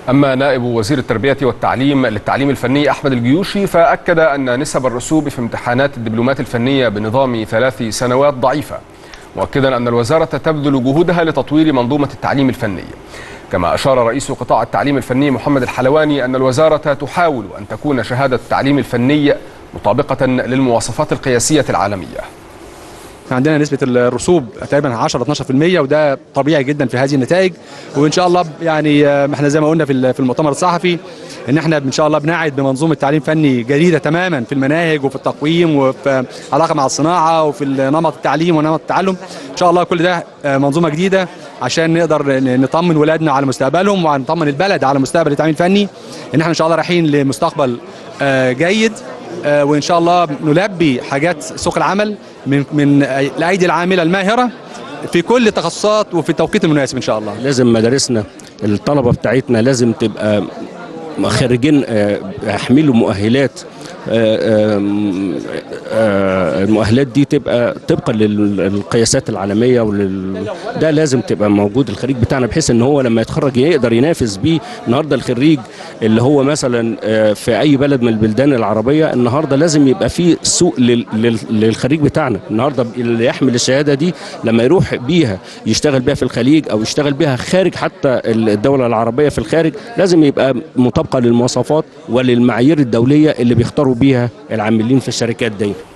أما نائب وزير التربية والتعليم للتعليم الفني أحمد الجيوشي فأكد أن نسب الرسوب في امتحانات الدبلومات الفنية بنظام ثلاث سنوات ضعيفة مؤكدا أن الوزارة تبذل جهودها لتطوير منظومة التعليم الفني كما أشار رئيس قطاع التعليم الفني محمد الحلواني أن الوزارة تحاول أن تكون شهادة التعليم الفني مطابقة للمواصفات القياسية العالمية عندنا نسبة الرسوب تقريبا 10 12% وده طبيعي جدا في هذه النتائج وإن شاء الله يعني احنا زي ما قلنا في في المؤتمر الصحفي إن احنا إن شاء الله بنعد بمنظومة تعليم فني جديدة تماما في المناهج وفي التقويم وفي علاقة مع الصناعة وفي نمط التعليم ونمط التعلم إن شاء الله كل ده منظومة جديدة عشان نقدر نطمن ولادنا على مستقبلهم ونطمن البلد على مستقبل التعليم الفني إن احنا إن شاء الله رايحين لمستقبل جيد وان شاء الله نلبي حاجات سوق العمل من من الايدي العامله الماهره في كل التخصصات وفي التوقيت المناسب ان شاء الله لازم مدارسنا الطلبه بتاعتنا لازم تبقى خارجين يحملوا مؤهلات المؤهلات دي تبقى طبقا للقياسات العالميه ولل... ده لازم تبقى موجود الخريج بتاعنا بحيث ان هو لما يتخرج يقدر ينافس بيه النهارده الخريج اللي هو مثلا في اي بلد من البلدان العربيه النهارده لازم يبقى في سوق لل... لل... للخريج بتاعنا النهارده اللي يحمل الشهاده دي لما يروح بيها يشتغل بيها في الخليج او يشتغل بيها خارج حتى الدوله العربيه في الخارج لازم يبقى مطابقه للمواصفات وللمعايير الدوليه اللي بيختاروا بيها العاملين في الشركات دي